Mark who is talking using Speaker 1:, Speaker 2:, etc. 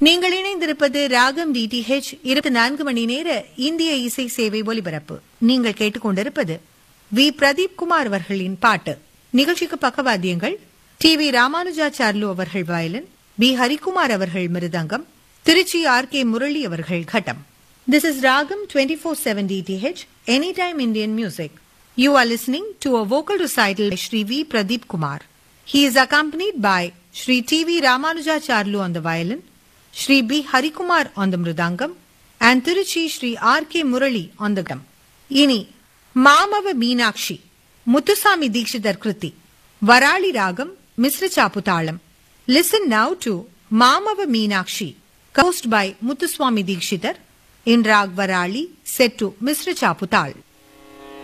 Speaker 1: நீங்கள் இணைந்திருப்பது ராகம் டிடிஹெச் இருபத்தி நான்கு மணி நேர இந்திய இசை சேவை ஒலிபரப்பு நீங்கள் கேட்டுக்கொண்டிருப்பது வி பிரதீப் குமார் அவர்களின் பாட்டு நிகழ்ச்சிக்கு பக்கவாத்தியங்கள் டி வி ராமானுஜாச்சார்லு அவர்கள் வயலின் பி ஹரிகுமார் அவர்கள் மிருதங்கம் திருச்சி ஆர் கே முரளி அவர்கள் ghatam this is Raagam twenty four seven DTH any time Indian music you are listening to a vocal recital by Shri V. Pradeep Kumar. He is accompanied by Shri T. V. Ramanujacharlu on the violin, Shri B. Harikumar on the mridangam, and Tiruchi Shri R. K. Murali on the gam. இனி மாமவ மீனாட்சி முத்துசாமி தீட்சிதர் கிருதி வராளி ராகம் மிஸ்ர சாப்புதாளம் listen now to Mamava Meenakshi composed by Muthuswami Dikshitar in raag Varali set to Misra சாப்புதாள்